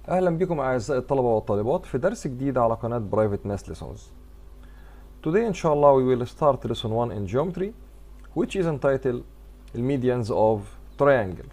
أهلا بكم أعزائي الطلبة والطالبات في درس جديد على قناة Private Math Lessons. Today إن شاء الله we will start lesson 1 in geometry which is entitled Medians of Triangle.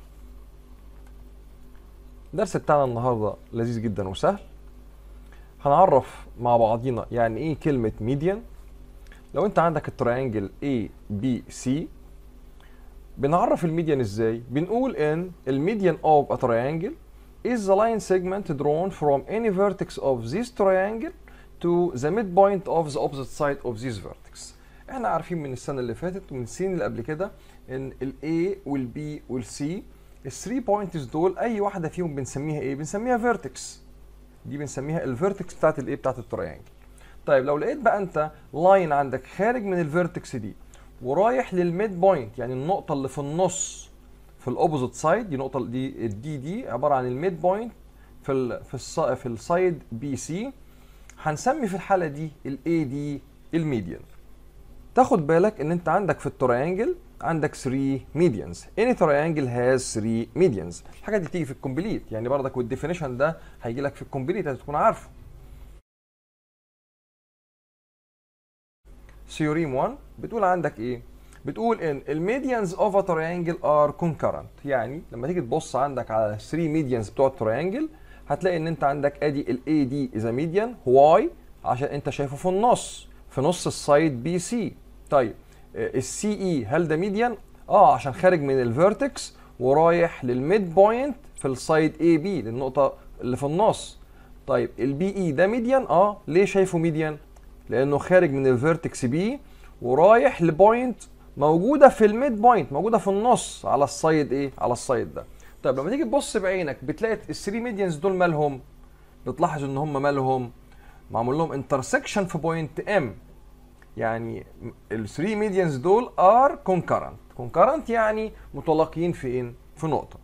الدرس بتاعنا النهاردة لذيذ جدا وسهل. هنعرف مع بعضينا يعني إيه كلمة median. لو أنت عندك التريانجل A B C بنعرف الميديان ازاي؟ بنقول ان الميديان of a triangle is the line segment drawn from any vertex of this triangle to the midpoint of the opposite side of this vertex. احنا عارفين من السنة اللي فاتت ومن السنين اللي قبل كده ان ال A وال B وال C ال 3 بوينتس دول اي واحدة فيهم بنسميها ايه؟ بنسميها vertex. دي بنسميها الفيرتكس بتاعت الايه؟ بتاعت التريانجل. طيب لو لقيت بقى انت لاين عندك خارج من الفيرتكس دي ورايح للميد بوينت يعني النقطة اللي في النص في الاوبوزيت سايد دي نقطة دي الدي دي عبارة عن الميد بوينت في ال في الص في السايد بي سي هنسمي في الحالة دي الاي دي الميديان تاخد بالك ان انت عندك في التريانجل عندك 3 ميديانز any triangle has 3 ميديانز الحاجة دي بتيجي في الكومبليت يعني برضك والديفينيشن ده هيجي لك في الكومبليت هتكون عارفه ثيوريم 1 بتقول عندك ايه؟ بتقول ان الميديانز اوف ا تريانجل ار كونكرنت يعني لما تيجي تبص عندك على 3 ميديانز بتوع التريانجل هتلاقي ان انت عندك ادي الاي دي از ميديان واي عشان انت شايفه في النص في نص السايد بي سي طيب السي اي هل ده ميديان؟ اه عشان خارج من الفيرتكس ورايح للميد بوينت في السايد اي بي للنقطه اللي في النص طيب البي اي ده ميديان اه ليه شايفه ميديان؟ لانه خارج من الفيرتكس بي ورايح لبوينت موجوده في الميد بوينت موجوده في النص على السايد ايه على السايد ده طيب لما تيجي تبص بعينك بتلاقي الثري ميديانز دول مالهم بتلاحظ ان هم مالهم معمول لهم انترسكشن في بوينت ام يعني الثري ميديانز دول ار كونكرنت كونكرنت يعني متلاقيين فين في نقطه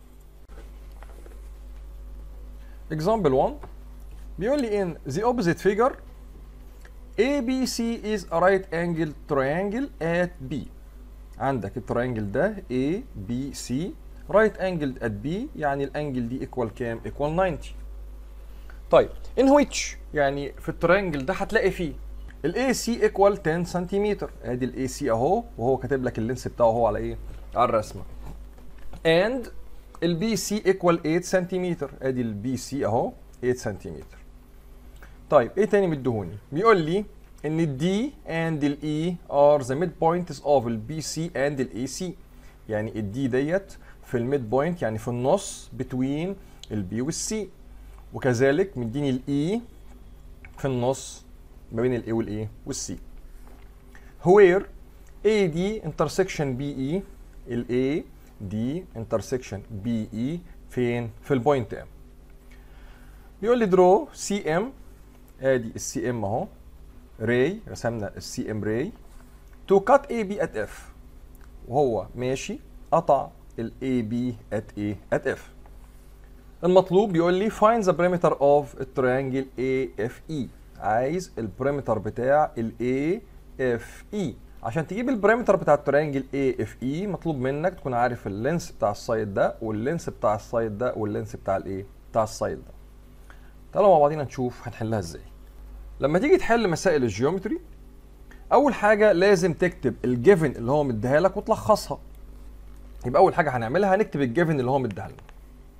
example 1 بيقول لي ان the opposite figure ABC is a right angled triangle at B عندك التريانجل ده ABC right angled at B يعني الانجل دي equal كام؟ equal 90 طيب in which يعني في التريانجل ده هتلاقي فيه ال AC equal 10 سنتيمتر ادي ال AC اهو وهو كاتب لك اللينس بتاعه هو على ايه؟ على الرسمه and ال BC equal 8 سنتيمتر ادي ال BC اهو 8 سنتيمتر طيب ايه تاني مديهوني؟ بيقول لي ان الدي اند الاي ار ذا ميد بوينتس اوف البي سي اند الاي سي يعني الدي ديت في الميد بوينت يعني في النص بتوين البي والسي وكذلك مديني الاي في النص ما بين الاي والاي والسي where اي دي انترسكشن بي اي الاي دي انترسكشن بي اي فين في البوينت ام بيقول لي درو سي ام ادي السي ام اهو راي رسمنا السي ام راي تو كات اي بي ات اف وهو ماشي قطع الاي بي ات ايه ات اف المطلوب بيقول لي find the perimeter of التريانجل اي اف اي عايز البريمتر بتاع الاي اف اي عشان تجيب البريمتر بتاع التريانجل اي اف اي مطلوب منك تكون عارف اللينس بتاع السايد ده واللينس بتاع السايد ده واللينس بتاع الايه بتاع السايد ده تعالوا مع بعضينا نشوف هنحلها ازاي لما تيجي تحل مسائل الجيومتري اول حاجه لازم تكتب الجيفن اللي هو مديها لك وتلخصها يبقى اول حاجه هنعملها هنكتب الجيفن اللي هو مديها لنا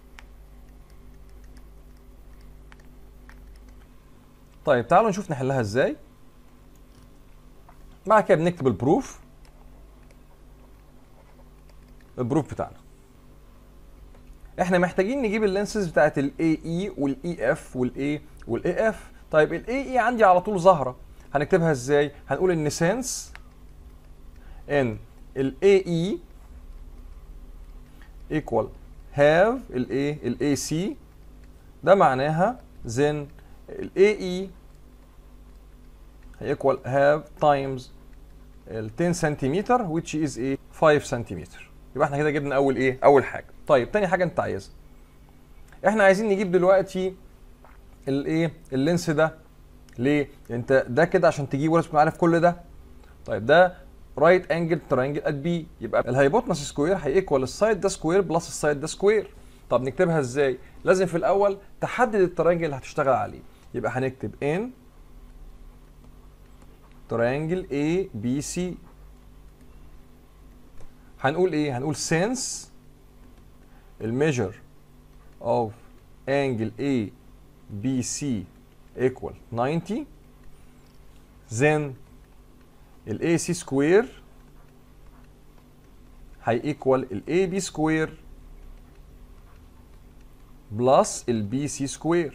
طيب تعالوا نشوف نحلها ازاي بعد كده بنكتب البروف البروف بتاعنا احنا محتاجين نجيب اللينسز بتاعت الاي اي والاي اف والاي والاي اف طيب الاي اي عندي على طول ظاهره هنكتبها ازاي هنقول ان سنس ان الاي اي ايكوال هاف الاي الاي سي ده معناها then الاي اي هيكوال هاف تايمز ال 10 سنتيمتر which is a 5 سنتيمتر يبقى احنا كده جبنا اول ايه اول حاجه طيب تاني حاجه انت عايزها احنا عايزين نجيب دلوقتي الايه اللينس ده ليه انت ده كده عشان تجيبه لازم تكون عارف كل ده طيب ده رايت انجل ترينجل ات بي يبقى الهايبوتنس سكوير هيكوال السايد ده سكوير بلس السايد ده سكوير طب نكتبها ازاي لازم في الاول تحدد الترينجل اللي هتشتغل عليه يبقى هنكتب ان ترينجل A B C هنقول ايه هنقول since الميجر of angle A B C equal 90 then ال AC square هي equal ال AB square plus ال BC square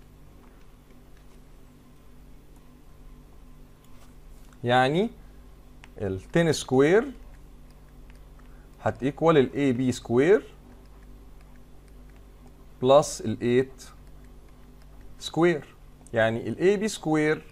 يعني ال 10 سكوير هتيكوال ال AB سكوير بلس ال 8 سكوير يعني ال AB سكوير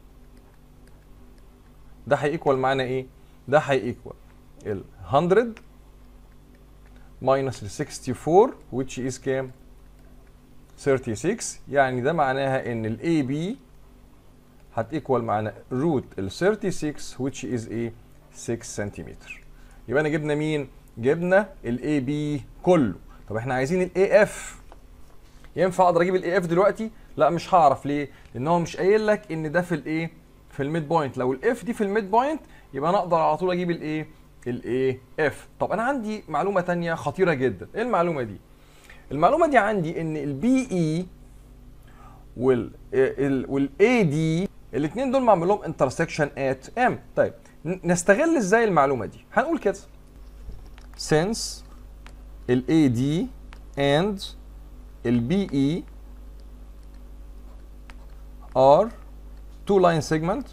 ده هيكوال معانا ايه؟ ده هيكوال ال 100 minus ال 64 which is كام؟ 36 يعني ده معناها ان ال AB هتيكوال معانا روت ال 36 which is a 6 سنتيمتر يبقى انا جبنا مين؟ جبنا ال AB كله طب احنا عايزين ال AF ينفع اقدر اجيب الاي اف دلوقتي؟ لا مش هعرف ليه؟ لان هو مش قايل لك ان ده في الايه؟ في الميد بوينت، لو الاف دي في الميد بوينت يبقى انا اقدر على طول اجيب الايه؟ الاي اف. طب انا عندي معلومه ثانيه خطيره جدا، ايه المعلومه دي؟ المعلومه دي عندي ان البي اي وال والاي دي الاثنين دول معمول لهم انترسكشن ات ام. طيب نستغل ازاي المعلومه دي؟ هنقول كده since الاي دي and البي اي are two line segment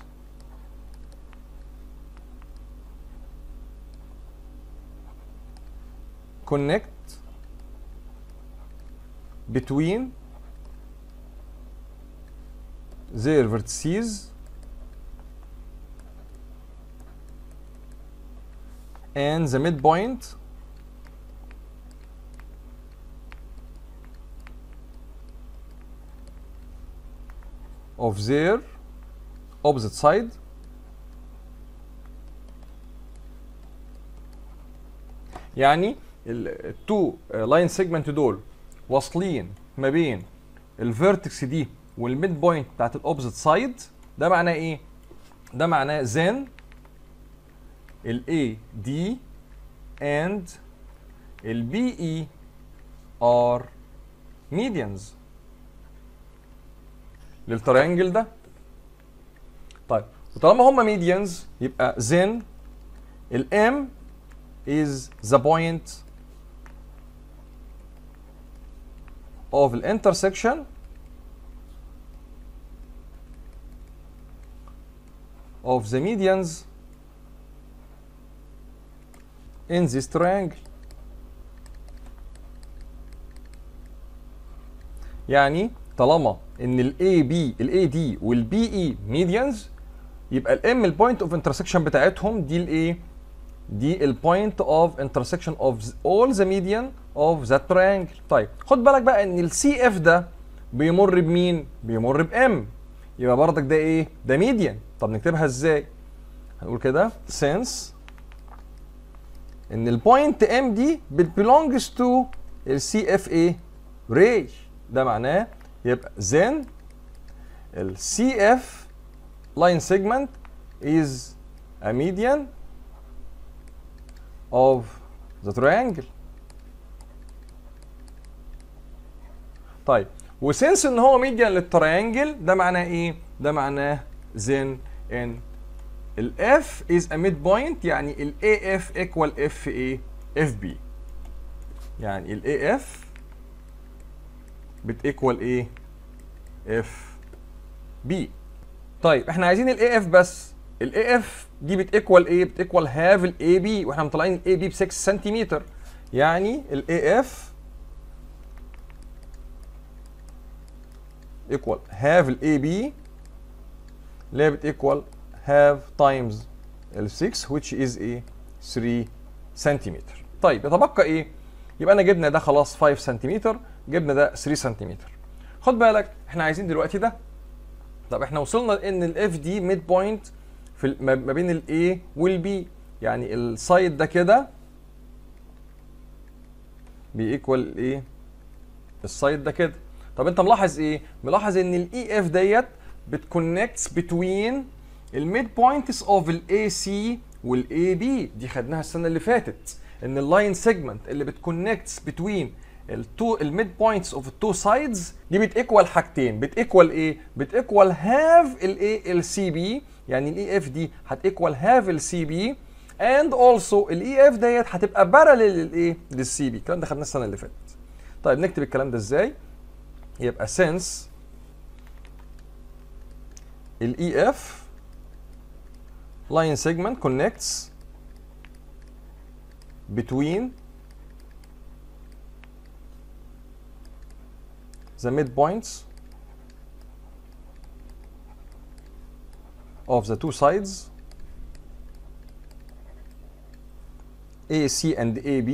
connect between their vertices and the midpoint of their opposite side يعني التو لاين سيجمنت دول واصلين ما بين الفيرتكس دي والميد بوينت بتاعت الاوبزيت سايد ده معناه ايه؟ ده معناه then ال AD and ال BE are medians للتريانجل ده طيب وطالما هما ميديانز يبقى then ال M is the point of the intersection of the medians in this triangle يعني طالما ان الاي بي الاي دي والبي اي ميديانز يبقى الام البوينت اوف انترسكشن بتاعتهم دي الايه دي البوينت اوف انترسكشن اوف اول ذا ميديان اوف ذا تريانجل طيب خد بالك بقى ان السي اف ده بيمر بمين بيمر بام يبقى بردك ده ايه ده ميديان طب نكتبها ازاي هنقول كده since ان البوينت ام دي belongs to السي اف ايه ري ده معناه يبقى then ال CF line segment is a median of the triangle طيب وسنس ان هو ميديان للتريانجل ده معناه ايه؟ ده معناه then ان ال F is a midpoint يعني ال AF equal FA FB يعني ال AF بتيكوال ايه؟ اف بي طيب احنا عايزين الاي اف بس الاي اف دي بتيكوال ايه؟ بتيكوال هاف الاي بي واحنا مطلعين الاي بي ب 6 سنتيمتر يعني الاي اف ايكوال هاف الاي بي اللي هي بتيكوال هاف تايمز ال 6 which is ايه؟ 3 سنتيمتر طيب يتبقى ايه؟ يبقى انا جبنا ده خلاص 5 سنتيمتر جبنا ده 3 سنتيمتر خد بالك احنا عايزين دلوقتي ده طب احنا وصلنا ان الاف دي ميد بوينت في ما بين الاي والبي يعني السايد ده كده بيكوال ايه السايد ده كده طب انت ملاحظ ايه ملاحظ ان الاي اف ديت بتكونكتس بتوين الميد بوينتس اوف الاي سي والاي بي دي خدناها السنه اللي فاتت ان اللاين سيجمنت اللي بتكونكتس بتوين التو الميد بوينتس اوف التو سايدز دي بتيكوال حاجتين بتيكوال ايه بتيكوال هاف الاي السي بي يعني الاي اف دي هتيكوال هاف السي بي اند اولسو الاي اف ديت هتبقى باراليل للايه للسي بي الكلام ده خدناه السنه اللي فاتت طيب نكتب الكلام ده ازاي يبقى since ال EF line segment connects between the midpoints of the two sides AC and AB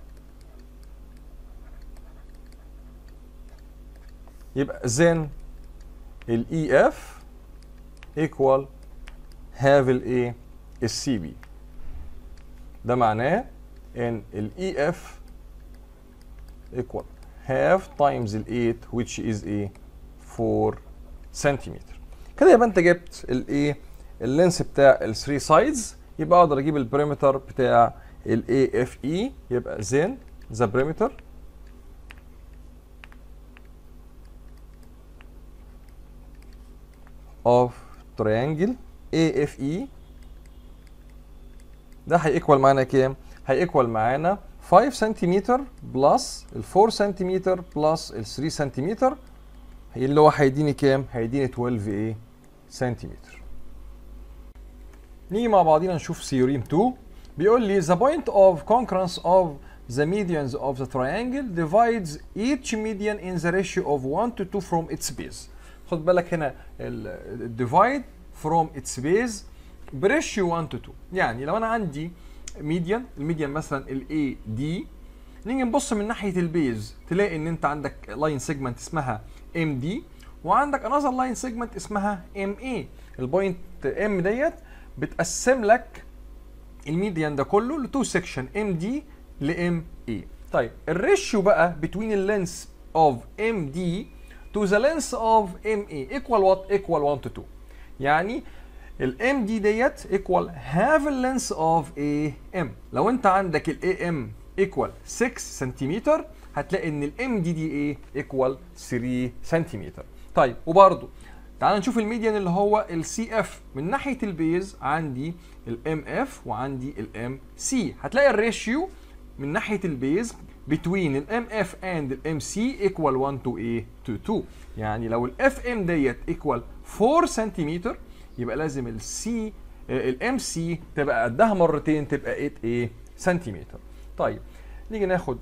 يبقى then ال EF equal have ال A ال CB ده معناه ان ال EF equal half times ال 8 which is a 4 سنتيمتر كده يبقى انت جبت الايه اللينس بتاع ال 3 سايدز يبقى اقدر اجيب البريمتر بتاع ال AFE يبقى then the perimeter of triangle AFE ده هيكوال معانا كام؟ هيكوال معانا 5 سنتيمتر بلس ال 4 سنتيمتر بلس ال 3 سنتيمتر اللي هو هيديني كام؟ هيديني 12 ايه؟ سنتيمتر. نيجي مع بعضينا نشوف ثيوريم 2 بيقول لي the point of concurrence of the medians of the triangle divides each median in the ratio of 1 to 2 from its base. خد بالك هنا الديفايد فروم اتس بيز بريشيو 1 تو 2 يعني لو انا عندي ميديان الميديان مثلا الاي دي نيجي نبص من ناحيه البيز تلاقي ان انت عندك لاين سيجمنت اسمها ام دي وعندك انذر لاين سيجمنت اسمها ام اي البوينت ام ديت بتقسم لك الميديان ده كله لتو سيكشن ام دي لام اي طيب الريشيو بقى بتوين اللينس اوف ام دي to the length of MA equal what? equal 1 to 2 يعني ال MD ديت equal half the length of AM لو انت عندك ال AM equal 6 سنتيمتر هتلاقي ان ال MD دي ايه equal 3 سنتيمتر طيب وبرضو تعال نشوف الميديان اللي هو ال CF من ناحية البيز عندي ال MF وعندي ال MC هتلاقي الريشيو من ناحية البيز between ال MF and ال MC equal 1 to A to 2 يعني لو ال FM ديت equal 4 سنتيمتر يبقى لازم ال C ال MC تبقى قدها مرتين تبقى 8 A سنتيمتر طيب نيجي ناخد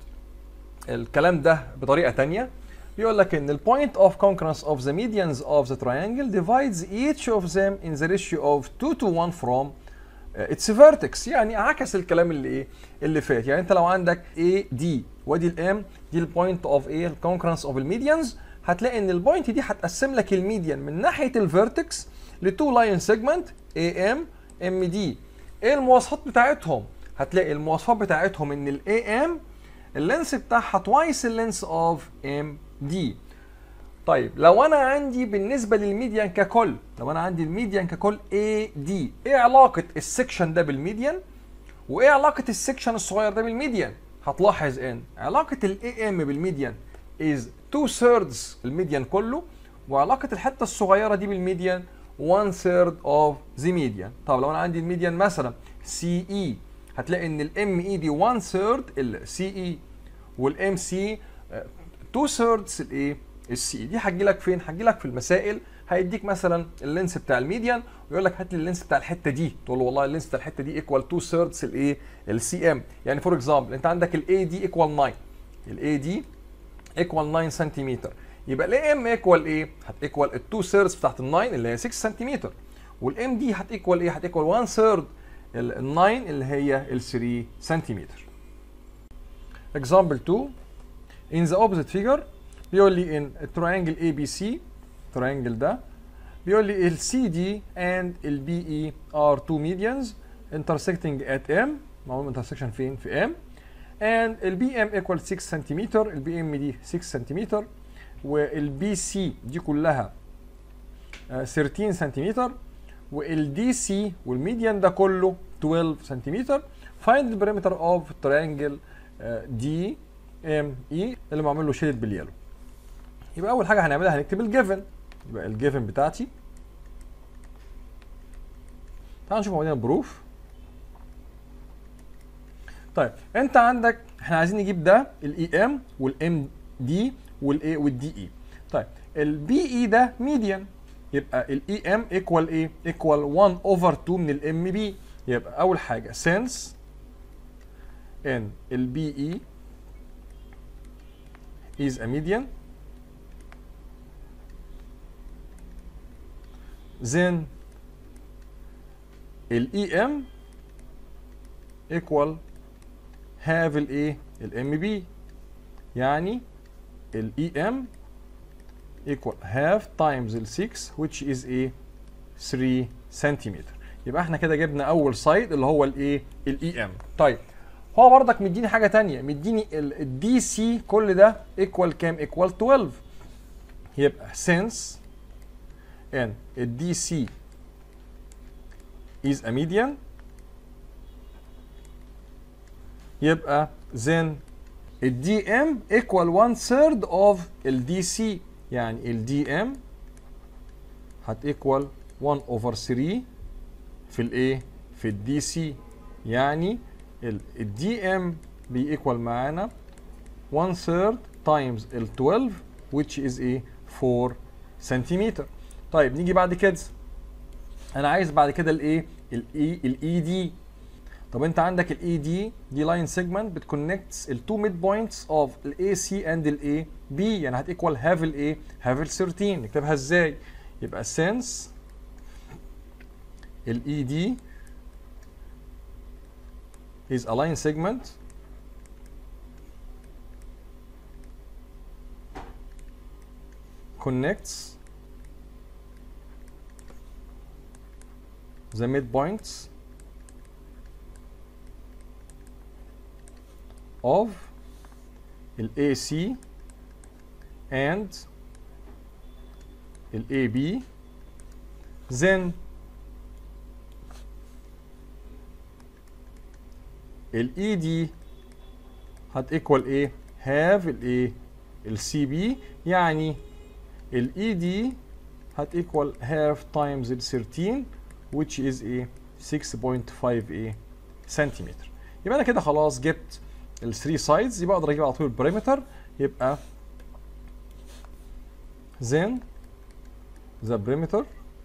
الكلام ده بطريقة تانية بيقول لك ان ال point of concurrence of the medians of the triangle divides each of them in the ratio of 2 to 1 from اتس فيرتكس يعني عكس الكلام اللي ايه اللي فات يعني انت لو عندك اي دي وادي الام دي البوينت اوف ايه الكونكرنس اوف الميديانز هتلاقي ان البوينت دي هتقسم لك الميديان من ناحيه الفيرتكس لتو لاين سيجمنت اي ام ام دي ايه المواصفات بتاعتهم هتلاقي المواصفات بتاعتهم ان الاي ام اللينس بتاعها توايس اللينس اوف ام دي طيب لو انا عندي بالنسبه للميديان ككل لو انا عندي الميديان ككل اي دي ايه علاقه السكشن ده بالميديان وايه علاقه السكشن الصغير ده بالميديان هتلاحظ ان علاقه الاي ام بالميديان از 2 thirds الميديان كله وعلاقه الحته الصغيره دي بالميديان 1 third of the median طب لو انا عندي الميديان مثلا سي اي هتلاقي ان الام اي دي 1 third السي اي والام سي 2 thirds الايه السي دي هتجي لك فين؟ هتجي لك في المسائل هيديك مثلا اللينس بتاع الميديان ويقول لك هات لي اللينس بتاع الحته دي تقول له والله اللينس بتاع الحته دي ايكوال 2 ثيردز الايه؟ السي ام يعني فور اكزامبل انت عندك الاي دي ايكوال 9 الاي دي ايكوال 9 سنتيمتر يبقى الاي ام ايكوال ايه؟ هتيكوال ال 2 ثيردز بتاعت ال 9 اللي هي 6 سنتيمتر والام دي هتيكوال ايه؟ هتيكوال 1 ثيرد ال 9 اللي هي ال 3 سنتيمتر. Example 2 In the opposite figure بيقول لي ان التريانجل اي بي سي التريانجل ده بيقول لي ال سي دي اند ال بي اي ار تو medians intersecting at M معمول intersection فين؟ في M and البي ام equal 6 سنتيمتر البي ام دي 6 سنتيمتر والبي سي دي كلها آه، 13 سنتيمتر والدي سي والميديان ده كله 12 سنتيمتر find the perimeter of triangle دي ام اي اللي معمول له شيدد باليالو يبقى اول حاجه هنعملها هنكتب الجيفن يبقى الجيفن بتاعتي تعال نشوف عندنا بروف طيب انت عندك احنا عايزين نجيب ده الاي ام والام دي والاي والدي اي طيب البي اي ده ميديان يبقى الاي ام ايكوال ايه ايكوال 1 اوفر 2 من الام بي يبقى اول حاجه since ان البي اي is a median then الاي ام equal have الايه الام بي يعني الاي ام equal half times ال 6 which is a 3 سنتيمتر يبقى احنا كده جبنا اول سايد اللي هو الايه الاي ام طيب هو برضك مديني حاجه تانية مديني الدي سي كل ده equal كام equal 12 يبقى since ان الدي سي is a median يبقى then الدي ام equal one third of الدي سي يعني الدي ام هت equal 1 over 3 في الايه في الدي سي يعني الدي ام بيكوال معانا 1 third times ال 12 which is a 4 سنتيمتر طيب نيجي بعد كده انا عايز بعد كده الايه الاي الاي دي طب انت عندك الاي دي دي لاين سيجمنت بتكونكتس التو ميد بوينتس اوف الاي سي اند الاي بي يعني هتيكوال هاف الايه هاف ال 13 نكتبها ازاي يبقى since الاي دي is a line segment connects the midpoints of ال AC and ال AB then ال ED هت equal ايه have ال ايه ال CB يعني ال ED هت equal half times ال 13 which is a 6.5 ايه سنتيمتر يبقى انا كده خلاص جبت ال 3 sides يبقى اقدر اجيب على طول البريمتر يبقى then the perimeter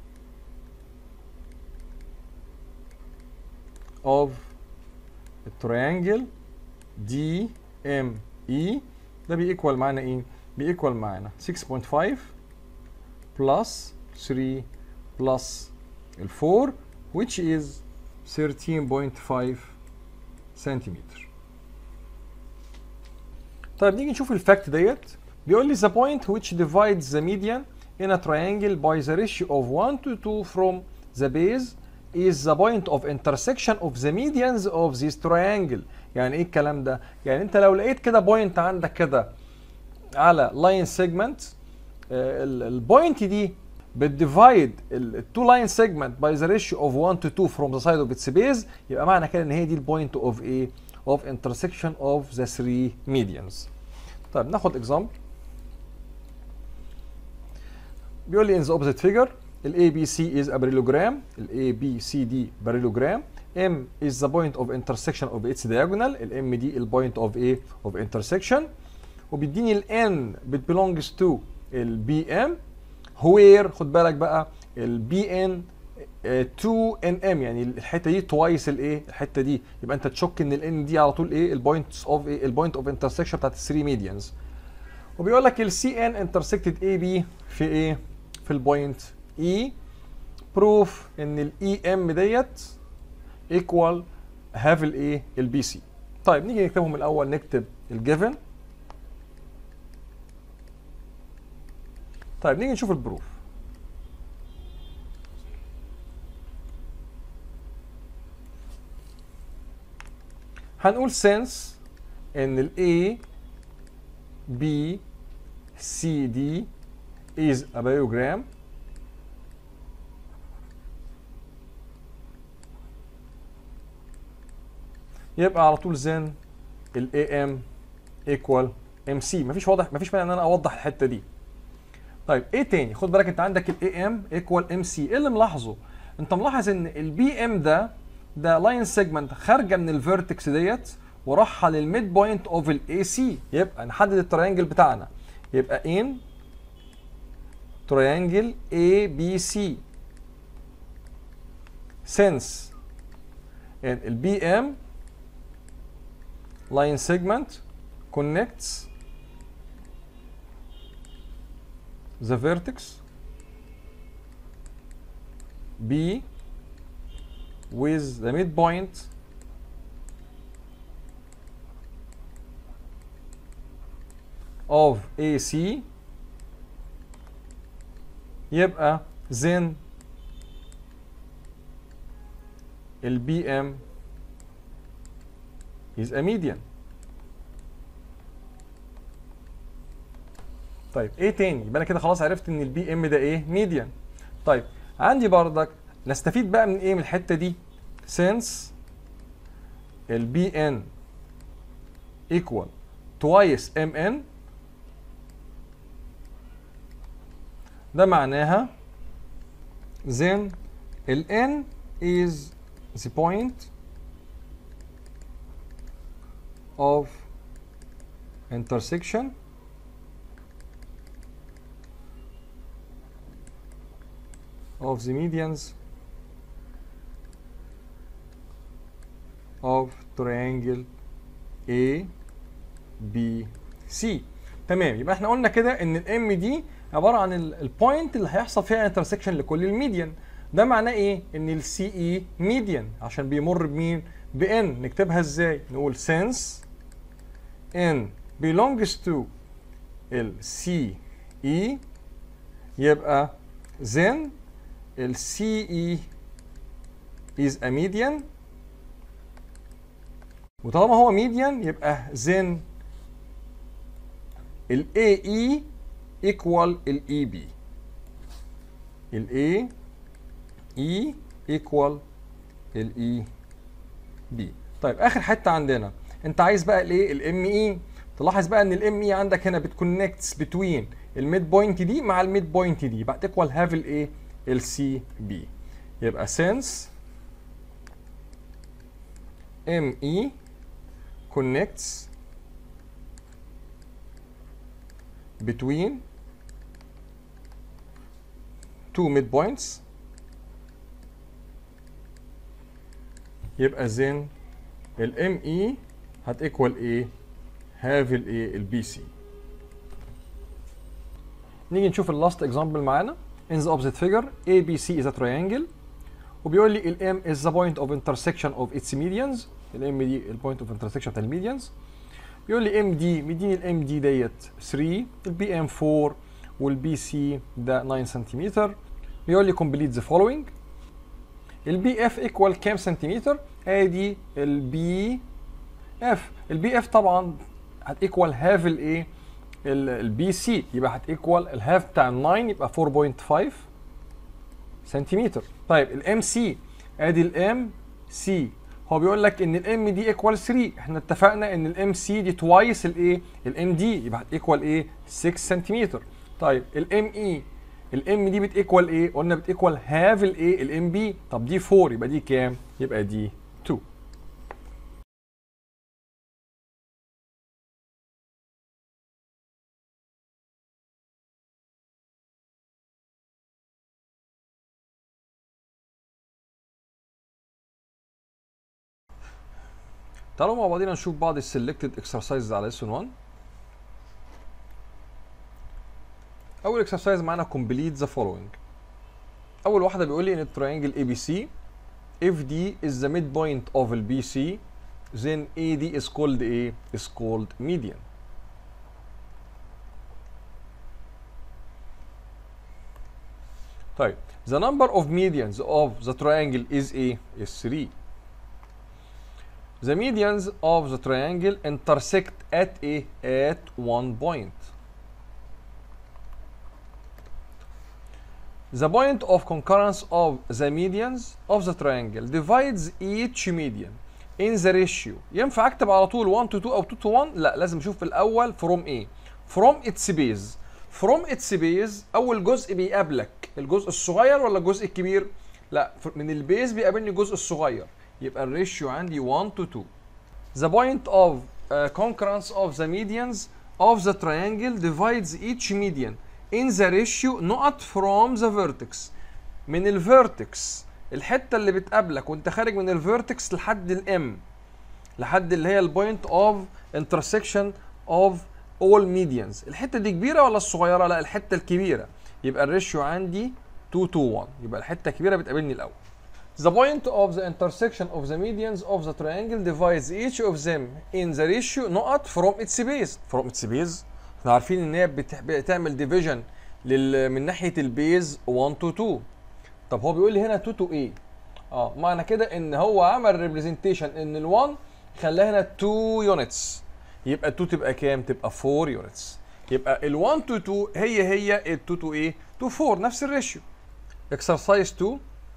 of التريانجل دي ام اي ده بيكوال معانا ايه؟ بيكوال معانا 6.5 بلس 3 بلس ال 4 which is 13.5 سنتيمتر طيب نيجي نشوف الفاكت ديت بيقول لي the point which divides the median in a triangle by the ratio of 1 to 2 from the base is the point of intersection of the medians of this triangle يعني ايه الكلام ده يعني انت لو لقيت كده بوينت عندك كده على لاين سيجمنت البوينت دي بتديفايد التو لاين سيجمنت باي ذا ريشيو اوف 1 تو 2 فروم ذا سايد اوف اتس بيز يبقى معنى كده ان هي دي البوينت اوف ايه اوف انترسكشن اوف ذا 3 ميديانز طيب ناخد اكزامبل بيقول لي in the opposite figure ال ABC is a parallelogram ال ABCD parallelogram M is the point of intersection of its diagonal ال M دي ال point of A of intersection وبيديني ال N bit belongs to ال BM where خد بالك بقى ال BN 2 NM يعني الحته دي توايس الايه الحته دي يبقى انت تشك ان ال N دي على طول ايه البوينتس اوف ايه البوينت اوف انترسكشن بتاعت ال 3 ميديانز وبيقول لك ال CN intersected AB في ايه في البوينت E بروف ان الاي ام ديت ايكوال هاف الايه البي سي طيب نيجي نكتبهم الاول نكتب الجيفن طيب نيجي نشوف البروف هنقول since ان ال A B C D is a biogram يبقى على طول زين ال AM equal MC مفيش واضح مفيش مانع ان انا اوضح الحته دي طيب ايه تاني خد بالك انت عندك ال AM equal MC ايه اللي ملاحظه انت ملاحظ ان ال BM ده ده لاين سيجمنت خارجه من الفيرتكس ديت وراحها للميد بوينت اوف الاي سي يبقى نحدد التريانجل بتاعنا يبقى ان تريانجل اي بي سي since ان البي ام line segment connects the vertex B with the midpoint of AC يبقى then ال BM is a median طيب ايه تاني يبقى انا كده خلاص عرفت ان البي ام ده ايه ميديان طيب عندي بردك نستفيد بقى من ايه من الحته دي since البي ان equal twice mn ده معناها then ال n is the point of intersection of the medians of triangle A B C تمام يبقى احنا قلنا كده ان الام دي عباره عن البوينت اللي هيحصل فيها انترسكشن لكل الميديان ده معناه ايه ان السي اي ميديان عشان بيمر بمين بان نكتبها ازاي نقول since n belongs to ال CE يبقى then ال CE is a median وطالما هو median يبقى then ال AE equal ال EB ال AE equal ال EB طيب اخر حته عندنا انت عايز بقى الايه الام اي تلاحظ بقى ان الام اي عندك هنا بتكونكتس بتوين الميد بوينت دي مع الميد بوينت دي بقى تيكوال هاف الايه السي بي يبقى since ام اي connects between two midpoints يبقى then الام اي هتيكوال ايه هاف الايه البي سي نيجي نشوف اللاست اكزامبل معانا in the opposite figure ABC is a triangle وبيقول لي ال M is the point of intersection of its medians ال M دي ال point of intersection بتاع الميديانز بيقول لي ام دي مديني الام دي ديت 3 البي ام 4 والبي سي ده 9 سنتيمتر بيقول لي complete the following البي اف ايكوال كام سنتيمتر ادي البي اف البي اف طبعا هتيكوال هاف الايه البي سي يبقى هتيكوال الهاف بتاع ال 9 يبقى 4.5 سنتيمتر طيب الام سي ادي الام سي هو بيقول لك ان الام دي ايكوال 3 احنا اتفقنا ان الام سي دي توايس الايه الام دي يبقى هتيكوال ايه 6 سنتيمتر طيب الام اي الام دي بتيكوال ايه قلنا بتيكوال هاف الايه الام بي طب دي 4 يبقى دي كام يبقى دي 2 تعالوا مع بعضينا نشوف بعض السلكتد اكسرسايز على lesson 1 اول اكسرسايز معانا complete the following اول واحده بيقول لي ان التريانجل اي بي سي if D is the midpoint of ال BC then AD is called ايه is called median طيب the number of medians of the triangle is ايه is 3 the medians of the triangle intersect at a at one point The point of concurrence of the medians of the triangle divides each median in the ratio ينفع اكتب على طول 1 to 2 او 2 to 1 لا لازم اشوف في الاول from ايه from its base from its base اول جزء بيقابلك الجزء الصغير ولا الجزء الكبير لا من البيز بيقابلني الجزء الصغير يبقى الريشيو عندي 1 to 2 The point of uh, concurrence of the medians of the triangle divides each median in the ratio نقط from the vertex من الفيرتكس الحته اللي بتقابلك وانت خارج من الفيرتكس لحد الام لحد اللي هي البوينت اوف intersection of all medians الحته دي كبيره ولا الصغيره لا الحته الكبيره يبقى الريشيو عندي 2 to 1 يبقى الحته الكبيره بتقابلني الاول The point of the intersection of the medians of the triangle divides each of them in the ratio نقط from its base from its base احنا عارفين ان هي بتح- بتعمل ديفيجن لل... من ناحيه البيز 1 to 2 طب هو بيقول لي هنا 2 to ايه؟ اه معنى كده ان هو عمل ريبريزنتيشن ان ال1 خلاها هنا 2 يونتس يبقى 2 تبقى كام؟ تبقى 4 يونتس يبقى ال1 to 2 هي هي ال2 to ايه؟ to 4 نفس الريشيو exercise 2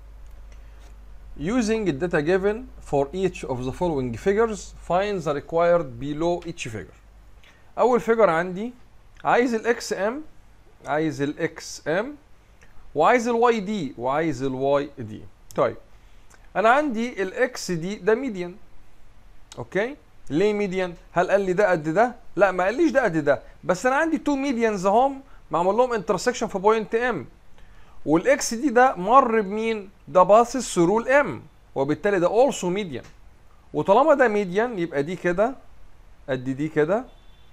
Using the data given for each of the following figures, find the required below each figure. أول فيجر عندي عايز الاكس ام عايز الاكس ام وعايز الواي دي وعايز الواي دي. طيب أنا عندي الاكس دي ده ميديان. أوكي؟ ليه ميديان؟ هل قال لي ده قد ده؟ لا ما قاليش ده قد ده، بس أنا عندي تو ميديانز اهم معمول لهم انترسكشن في بوينت ام. والاكس دي ده مر بمين؟ ده باصص ثرو الام وبالتالي ده اولسو ميديان وطالما ده ميديان يبقى دي كده قد دي كده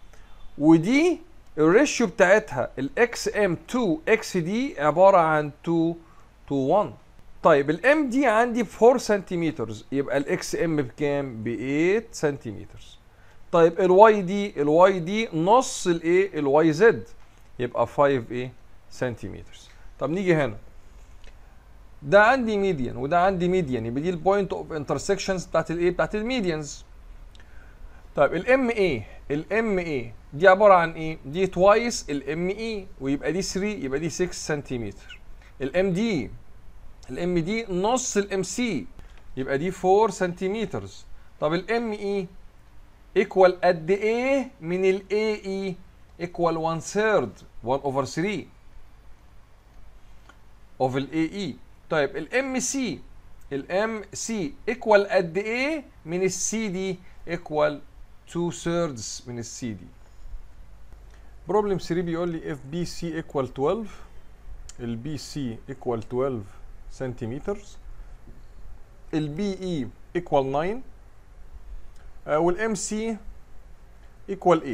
ودي الريشيو بتاعتها الاكس ام 2 اكس دي عباره عن 2 to 1 طيب الام دي عندي ب 4 سنتيمتر يبقى الاكس ام بكام؟ ب 8 سنتيمتر طيب الواي دي الواي دي نص الايه؟ الواي زد يبقى 5 ايه؟ سنتيمتر طب نيجي هنا ده عندي ميديان وده عندي ميديان يبقى دي البوينت اوف انترسكشنز بتاعت الايه بتاعت الميديانز طيب الام ايه الام ايه دي عباره عن ايه دي توايس الام اي ويبقى دي 3 يبقى دي 6 سنتيمتر الام دي الام دي نص الام سي يبقى دي 4 سنتيمتر طب الام اي ايكوال قد ايه من الاي اي ايكوال 1 ثيرد 1 اوفر 3 اوف الاي اي طيب الام سي الام سي ايكوال قد ايه من السي دي ايكوال 2 thirds من السي دي بروبلم 3 بيقول لي if BC equal 12 ال BC equal 12 سنتيمتر ال BE equal 9 آه وال MC equal 8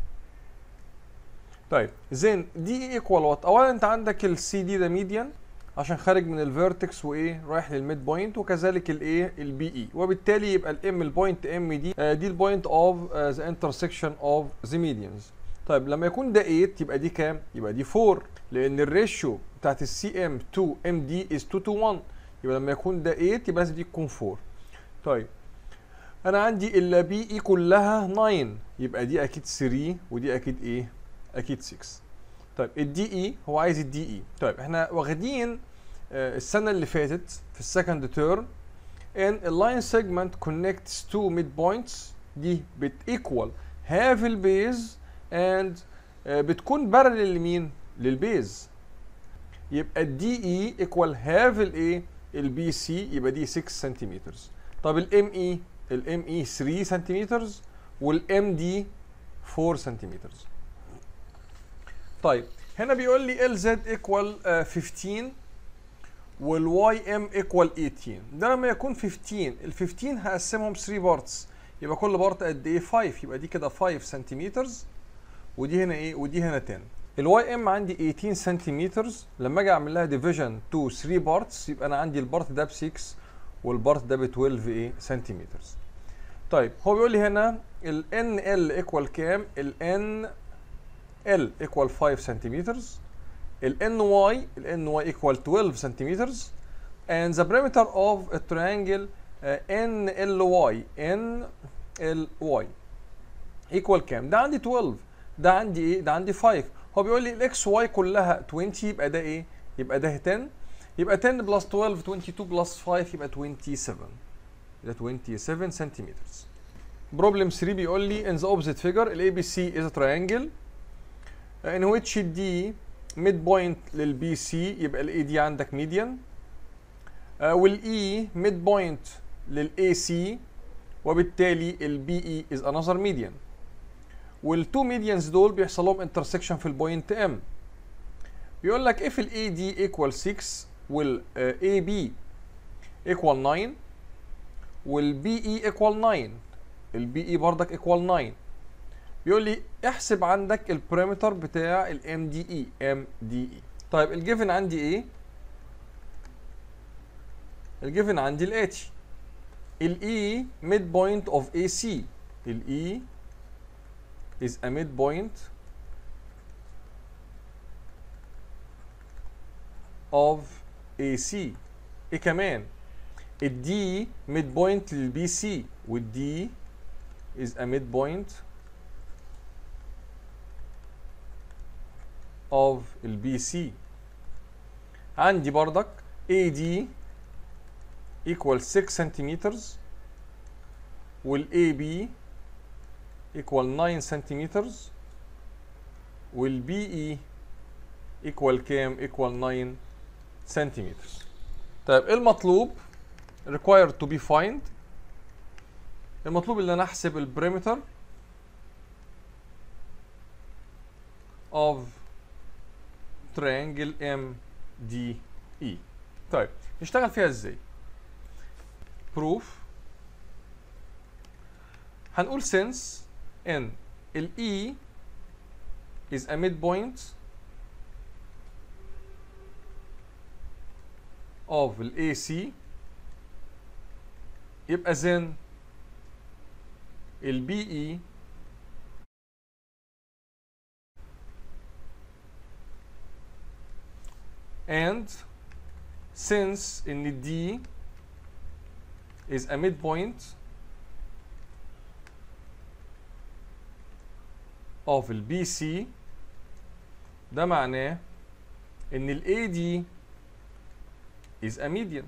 طيب زين دي ايكوال وات اولا انت عندك السي دي ده ميديان عشان خارج من الفيرتكس وايه رايح للميد بوينت وكذلك الايه البي اي وبالتالي يبقى الام البوينت ام دي آه دي البوينت اوف ذا انترسكشن اوف ذا ميديانز طيب لما يكون ده 8 يبقى دي كام يبقى دي 4 لان الريشيو بتاعت السي ام تو ام دي از 2 تو 1 يبقى لما يكون ده 8 يبقى لازم دي تكون 4 طيب انا عندي ال بي اي كلها 9 يبقى دي اكيد 3 ودي اكيد ايه اكيد 6 طيب الدي اي هو عايز الدي اي طيب احنا واخدين آه السنه اللي فاتت في السكند تيرم ان اللاين سيجمنت كونكتس تو ميد بوينتس دي بتيكوال هاف البيز اند بتكون بارلل لمين للبيز يبقى الدي اي ايكوال هاف الايه البي سي يبقى دي 6 سنتيمتر طب الام اي الام اي 3 سنتيمتر والام دي 4 سنتيمتر طيب هنا بيقول لي ال زد ايكوال 15 والواي ام ايكوال 18 ده لما يكون 15 ال 15 هقسمهم 3 بارتس يبقى كل بارت قد ايه 5 يبقى دي كده 5 سنتيمتر ودي هنا ايه ودي هنا 10 الواي ام عندي 18 سنتيمتر لما اجي اعمل لها ديفيجن تو 3 بارتس يبقى انا عندي البارت ده ب 6 والبارت ده ب 12 ايه سنتيمتر طيب هو بيقول لي هنا ال ان ال ايكوال كام ال ان L equal 5 centimeters ال NY ال NY equal 12 centimeters and the perimeter of a triangle ان ال واي ان ال واي ايكوال كام ده عندي 12 ده عندي ايه ده عندي 5 هو بيقول لي الاكس واي كلها 20 يبقى ده ايه يبقى ده 10 يبقى 10 بلس 12 22 بلس 5 يبقى 27 يبقى 27 سنتيمتر بروبلم 3 بيقول لي in the opposite figure ال ABC is a triangle in which D mid point لل BC يبقى ال AD عندك median uh, وال E mid point لل AC وبالتالي ال BE is another median والتو medians دول بيحصل لهم intersection في البوينت M بيقول لك if ال AD equal 6 وال uh, AB equal 9 وال BE equal 9 البي اي بردك ايكوال 9 بيقول لي احسب عندك البريمتر بتاع الام دي اي ام دي اي طيب الجيفن عندي ايه الجيفن عندي الاتي الاي ميد بوينت اوف اي سي الاي is a midpoint of AC ايه كمان الدي ميد بوينت للبي سي والدي is a midpoint of البي سي عندي بردك AD equal 6 centimeters وال AB equal 9 centimeters وال BE equal كام equal 9 centimeters طيب ايه المطلوب required to be find المطلوب ان انا احسب البريمتر of triangle MDE طيب نشتغل فيها ازاي proof هنقول since ان ال E is a midpoint of ال AC يبقى then ال BE and since ان D is a midpoint of ال BC ده معناه ان ال AD is a median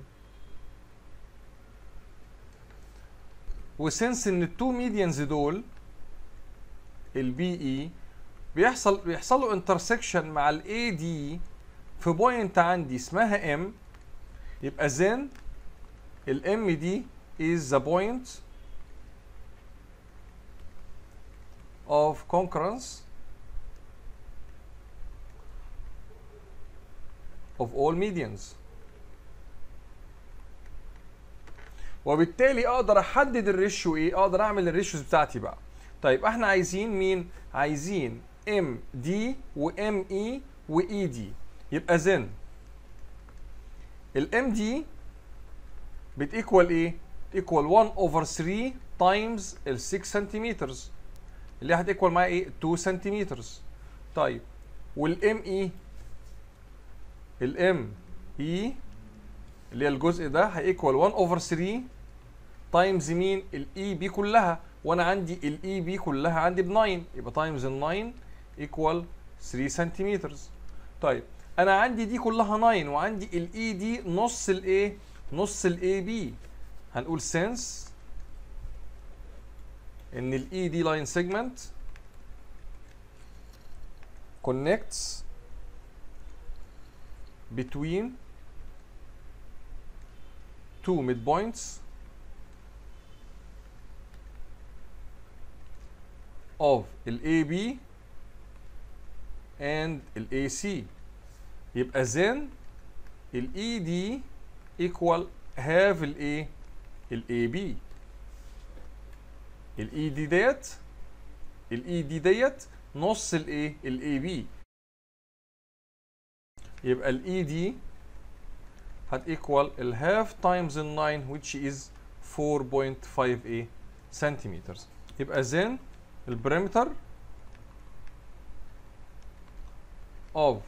وسنس ان التو ميديانز دول البي اي بيحصل بيحصل له انترسكشن مع الاي دي في بوينت عندي اسمها ام يبقى زين الام دي is the point of concurrence of all medians وبالتالي اقدر احدد الريشيو ايه اقدر اعمل الريشيوز بتاعتي بقى طيب احنا عايزين مين عايزين ام دي وام اي واي دي يبقى زن الام دي بتيكوال ايه ايكوال 1 اوفر 3 تايمز ال 6 سنتيمتر اللي هتيكوال معايا ايه 2 سنتيمتر طيب والام اي الام اي اللي هي الجزء ده هيكوال 1 اوفر 3 تايمز مين الاي بي كلها وانا عندي الاي بي كلها عندي ب 9 يبقى تايمز ال 9 ايكوال 3 سنتيمتر طيب انا عندي دي كلها 9 وعندي الاي دي نص الايه نص الاي بي هنقول سنس ان الاي دي لاين سيجمنت connects between two midpoints of ال AB and ال AC يبقى then ال ED equal half ال A ال AB ال ED ديت ال ED ديت نص ال A ال AB يبقى ال ED هت equal ال half times ال 9 which is 4.58 centimeters يبقى then البريمتر of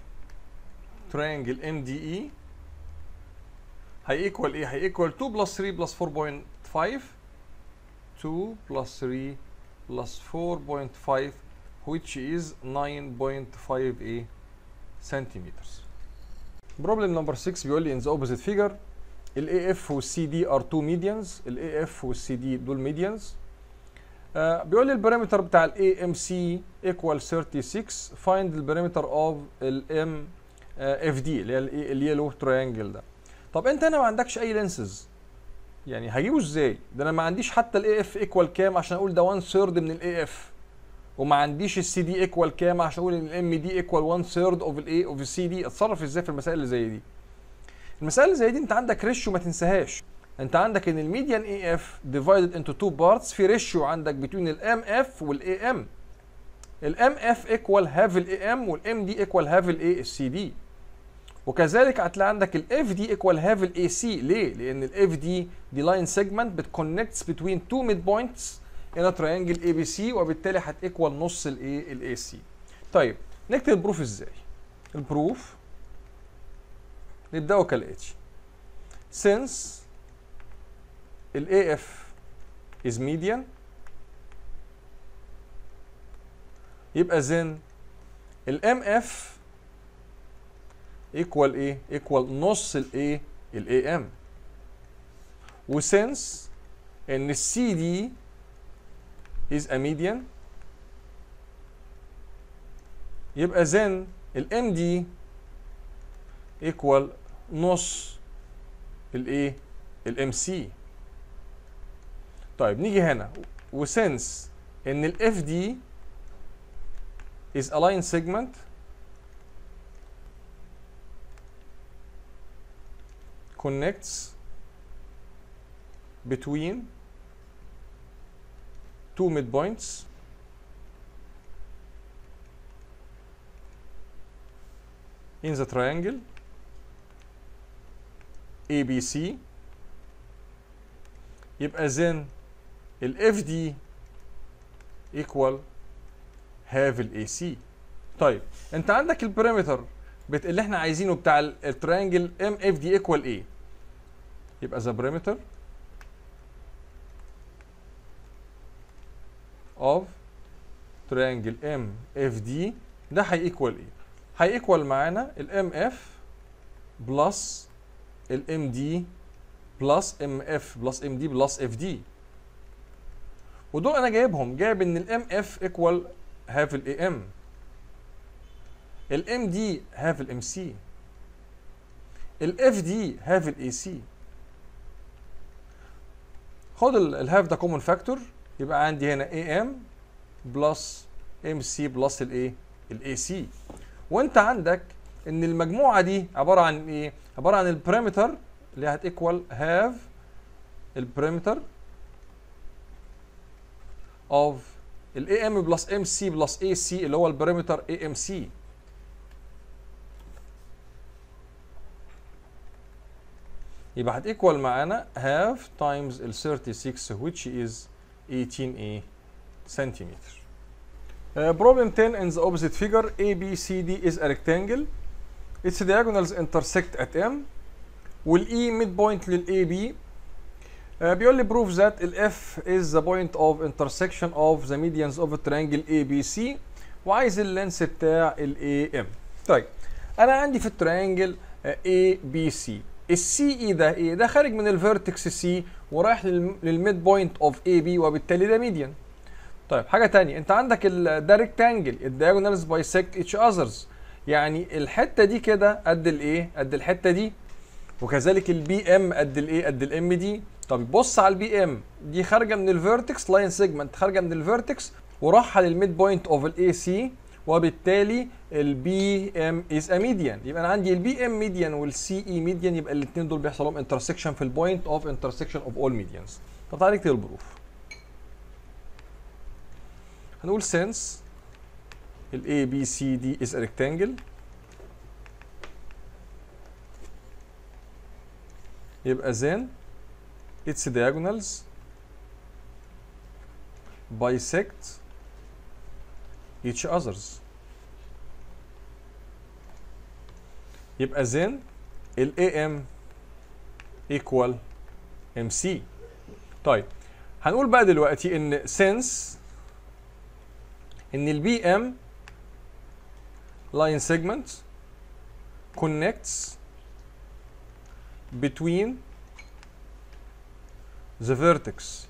triangle MDE هيكوال ايه؟ هيكوال 2 بلس 3 بلس 5 2 plus 3 plus 4.5 which is 9.5 a centimeters problem number 6 بيقول لي in the opposite figure ال AF وال CD are two medians ال AF وال CD دول medians آه بيقول لي البارامتر بتاع ال AMC equal 36 find the parameter of ال M آه FD اللي هي ال- اليلو تريانجل ده طب انت هنا ما عندكش اي لينسز يعني هجيبه ازاي ده انا ما عنديش حتى الاي اف ايكوال كام عشان اقول ده 1 ثيرد من الاي اف وما عنديش السي دي ايكوال كام عشان اقول ان الام دي ايكوال 1 ثيرد اوف الاي اوف السي دي اتصرف ازاي في المسائل اللي زي دي المسائل اللي زي دي انت عندك ريشيو ما تنساهاش انت عندك ان الميديان اي اف ديفايدد انتو تو بارتس في ريشيو عندك بين الام اف والاي ام الام اف ايكوال هاف الاي ام والام دي ايكوال هاف الاي السي دي وكذلك هتلاقي عندك الاف دي ايكوال هاف الاي سي ليه؟ لان الاف دي دي لاين سيجمنت بتكونكتس بتوين تو ميد بوينتس ان تريانجل اي بي سي وبالتالي هتيكوال نص الايه الاي سي طيب نكتب البروف ازاي؟ البروف نبداه كالاتي since ال AF is median يبقى then ال MF equal ايه؟ equal نص الايه؟ ال AM وسنس ان ال CD is a median يبقى then ال MD equal نص الايه؟ الام سي طيب نيجي هنا وسنس ان الاف دي is a line segment connects between two midpoints in the triangle ABC يبقى then ال FD equal have ال AC طيب انت عندك البريمتر بت... اللي احنا عايزينه بتاع ال- التريانجل MFD equal ايه يبقى the perimeter of triangle MFD ده هيكوال ايه هيكوال معانا ال MF بلس الام دي بلس ام اف بلس ام دي بلس اف دي ودول انا جايبهم جايب ان الام اف ايكوال هاف الاي ام الام دي هاف الام سي الاف دي هاف الاي سي خد الهاف ده كومن فاكتور يبقى عندي هنا اي ام بلس ام سي بلس الايه الاي سي وانت عندك ان المجموعه دي عباره عن ايه عباره عن البريمتر اللي هتيكوال هاف البريمتر اوف الاي ام بلس ام سي بلس اي سي اللي هو البريمتر اي ام سي يبقى هتيكوال معانا هاف تايمز ال 36 which is 18 a centimeter. Uh, problem 10 in the opposite figure ABCD is a rectangle its diagonals intersect at M والاي ميد بوينت للاي uh, بيقول لي prove that ال F is the point of intersection of the medians of a triangle ABC وعايز اللينس بتاع ال AM طيب انا عندي في التريانجل ABC السي اي ده ايه ده خارج من الفيرتكس سي ورايح للميد بوينت اوف اي بي وبالتالي ده ميديان طيب حاجه تانية انت عندك ال- ده ريكتانجل الدياجونالز بايسكت اتش اذرز يعني الحته دي كده قد الايه قد الحته دي وكذلك البي ام قد الايه قد الام دي طب بص على البي ام دي خارجه من الفيرتكس لاين سيجمنت خارجه من الفيرتكس وراحه للميد بوينت اوف الاي سي وبالتالي البي ام از ا ميديان يبقى انا عندي البي ام ميديان والسي اي ميديان يبقى الاثنين دول بيحصل لهم انترسكشن في البوينت اوف انترسكشن اوف اول ميديانز طب تعالى نكتب البروف هنقول since ال A B C D is a rectangle يبقى then its diagonals bisect each others يبقى then ال AM equal MC طيب هنقول بقى دلوقتي ان since ان البي ام line segment connects between the vertex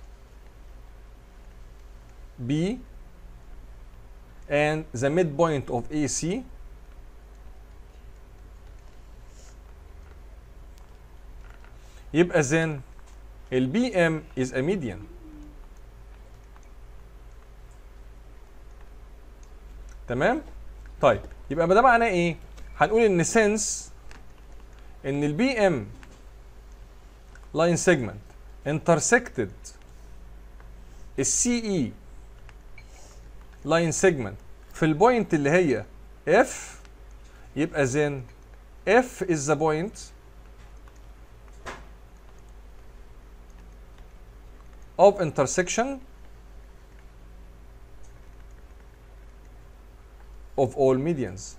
B and the midpoint of AC يبقى then ال BM is a median تمام طيب يبقى ده معناه ايه هنقول ان since ان ال BM line segment intersected ال CE line segment في البوينت اللي هي F يبقى then F is the point of intersection of all medians.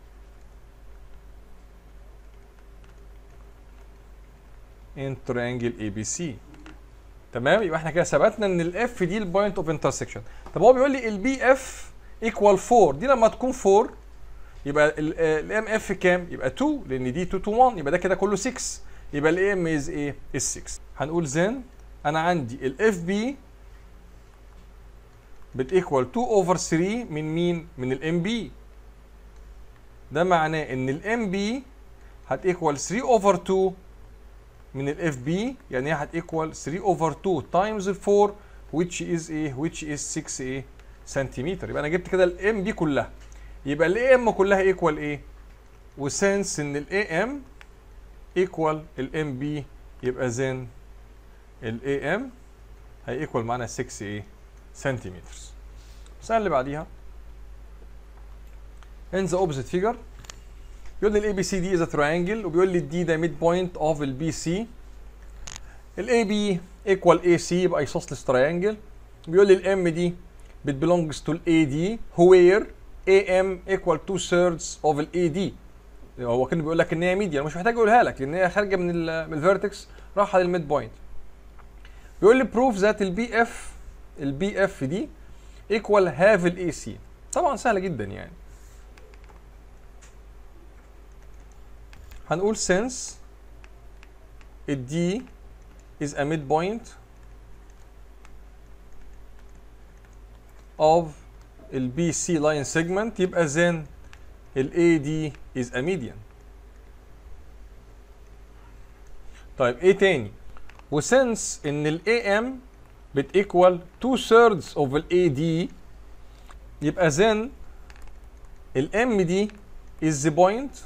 in triangle ABC تمام يبقى احنا كده ثبتنا ان الاف دي البوينت اوف انترسكشن طب هو بيقول لي البي اف ايكوال 4 دي لما تكون 4 يبقى الام اف كام يبقى 2 لان دي 2 تو 1 يبقى ده كده كله 6 يبقى الام از ايه از 6 هنقول زين انا عندي الاف بي بتيكوال 2 اوفر 3 من مين من الام بي ده معناه ان الام بي هتيكوال 3 اوفر 2 من الاف بي يعني هي هتيكوال 3 اوفر 2 تايمز 4 which is ايه which is 6 ايه سنتيمتر يبقى انا جبت كده الام بي كلها يبقى الاي ام كلها ايكوال ايه وسنس ان الاي ام ايكوال الام بي يبقى زين الاي ام هي ايكوال معانا 6 ايه سنتيمتر السؤال اللي بعديها in the opposite figure بيقول لي الاي بي سي دي از تراينجل وبيقول لي الدي ده ميد بوينت اوف البي سي الاي بي ايكوال اي سي يبقى ايسوسلس تراينجل بيقول لي الام دي بت belongs to الاي دي where am equal 2 thirds of الاي دي هو كان بيقول لك ان هي ميديان مش محتاج اقولها لك لان هي خارجه من ال من الفيرتكس رايحه للميد بوينت بيقول لي بروف ذات البي اف البي اف دي ايكوال هاف الاي سي طبعا سهله جدا يعني هنقول since الدي is a midpoint of ال BC line segment يبقى then ال AD is a median طيب ايه تاني وسنس ان ال AM بتيكوال 2 thirds of ال AD يبقى then ال MD is the point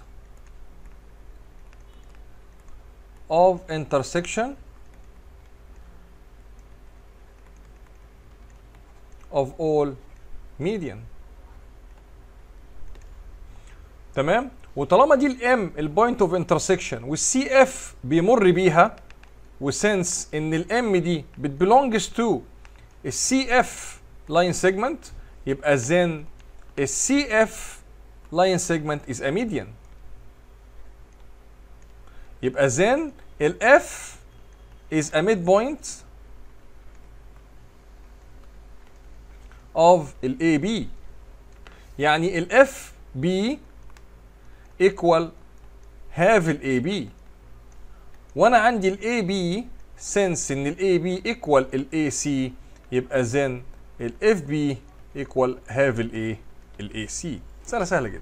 of intersection of all median تمام وطالما دي الام البوينت اوف انترسكشن والسي اف بيمر بيها وسنس ان الام دي بتبلونجز تو السي اف لاين سيجمنت يبقى then السي اف لاين سيجمنت از ا median يبقى then ال F is a midpoint of ال AB يعني ال FB equal half ال AB وانا عندي ال AB since ان ال AB equal ال AC يبقى then ال FB equal half ال A ال AC سهلة سهلة جدا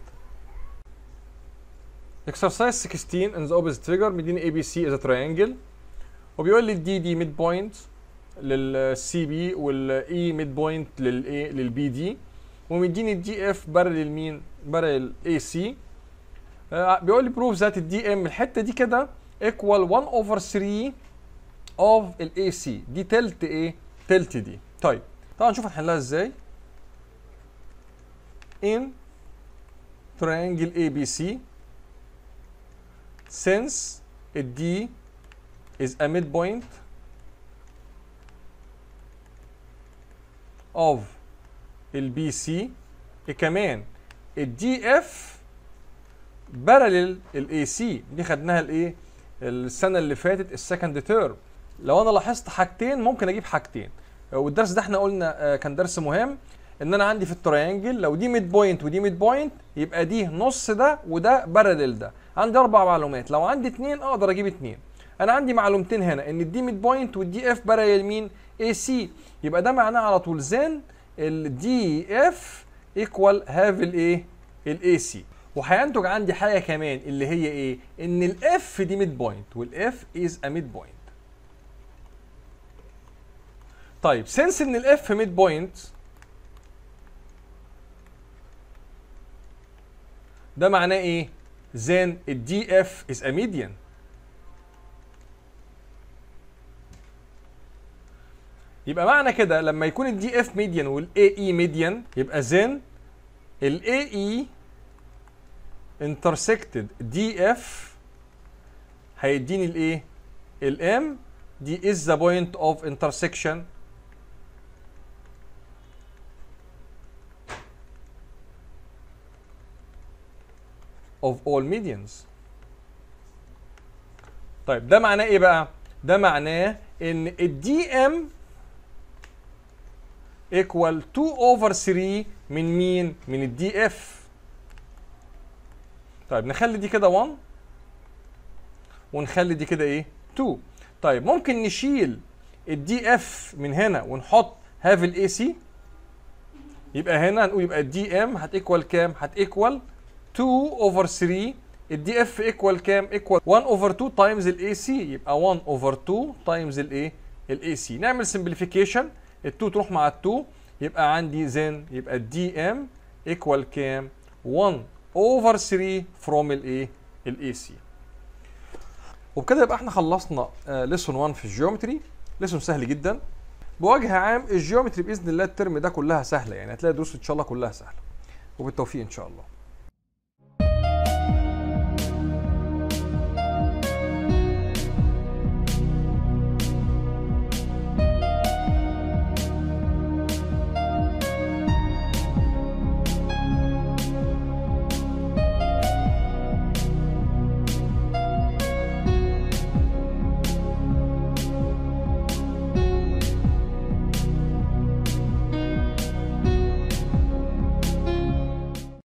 exercise 16 in the opposite figure مديني اي بي سي از triangle وبيقول لي الدي دي ميد بوينت للسي بي والاي ميد بوينت للاي للبي دي ومديني الدي اف بارل مين بارل اي سي بيقول لي بروف ذات الدي ام الحته دي كده ايكوال 1 اوفر 3 اوف الاي سي دي تلت ايه تلت دي طيب تعالوا نشوف هنحلها ازاي in triangle ABC since D is a midpoint of ال BC كمان ال DF parallel ال AC دي خدناها الايه السنه اللي فاتت السكند تيرم لو انا لاحظت حاجتين ممكن اجيب حاجتين والدرس ده احنا قلنا آه، كان درس مهم ان انا عندي في التريانجل لو دي ميد بوينت ودي ميد بوينت يبقى دي نص ده وده بارلل ده عندي اربع معلومات لو عندي اتنين اقدر اجيب اتنين انا عندي معلومتين هنا ان الدي ميد بوينت والدي اف بارلل مين اي سي يبقى ده معناه على طول زين الدي اف ايكوال هاف الايه الاي سي وهينتج عندي حاجه كمان اللي هي ايه ان الاف دي ميد بوينت والاف از ا ميد بوينت طيب سنس ان الاف ميد بوينت ده معناه ايه then الدي اف is a median يبقى معنى كده لما يكون الدي اف ميديان والاي اي ميديان يبقى then الاي اي intersected دي اف هيديني الايه الام دي is the point of intersection of all medians طيب ده معناه ايه بقى ده معناه ان الدي ام equal 2 over 3 من مين من الدي اف طيب نخلي دي كده 1 ونخلي دي كده ايه 2 طيب ممكن نشيل الدي اف من هنا ونحط هاف الاي سي يبقى هنا هنقول يبقى الدي ام هتيكوال كام هتيكوال 2 اوفر 3 الدي اف ايكوال كام ايكوال 1 اوفر 2 تايمز الاي سي يبقى 1 اوفر 2 تايمز الايه الاي سي نعمل سمبليفيكيشن ال2 تروح مع ال2 يبقى عندي زين يبقى الدي ام ايكوال كام 1 اوفر 3 فروم الايه الاي سي وبكده يبقى احنا خلصنا ليسون 1 في الجيومتري ليسون سهل جدا بوجه عام الجيومتري باذن الله الترم ده كلها سهله يعني هتلاقي دروس ان شاء الله كلها سهله وبالتوفيق ان شاء الله